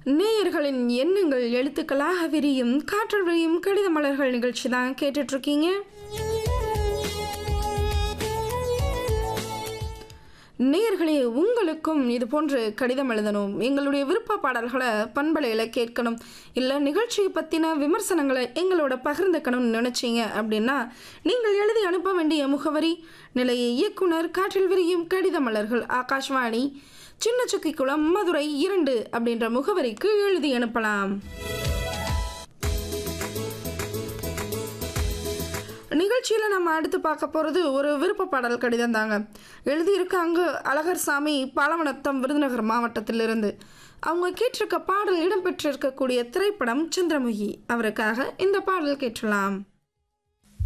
நேயர்களின் எண்ணங்கள் எழுத்துக்களாக விரியும் காற்றல் விரியும் கடித மலர்கள் நிகழ்ச்சி தான் கேட்டுட்டு இருக்கீங்க நேயர்களே உங்களுக்கும் இது போன்று கடிதம் எழுதணும் எங்களுடைய விருப்ப பாடல்களை பண்பலையில் கேட்கணும் இல்லை நிகழ்ச்சியை பற்றின விமர்சனங்களை எங்களோட பகிர்ந்துக்கணும்னு நினச்சிங்க அப்படின்னா நீங்கள் எழுதி அனுப்ப வேண்டிய முகவரி நிலைய இயக்குனர் காற்றில் விரியும் கடித மலர்கள் ஆகாஷ்வாணி சின்ன சுக்கிக்குளம் மதுரை இரண்டு அப்படின்ற முகவரிக்கு எழுதி அனுப்பலாம் நிகழ்ச்சியில் நம்ம அடுத்து பார்க்க போகிறது ஒரு விருப்ப பாடல் கடிதம் தாங்க எழுதியிருக்காங்க அழகர் சாமி பாலவனத்தம் விருதுநகர் மாவட்டத்திலிருந்து அவங்க கேட்டிருக்க பாடல் இடம்பெற்றிருக்கக்கூடிய திரைப்படம் சந்திரமுகி அவருக்காக இந்த பாடல் கேட்டலாம்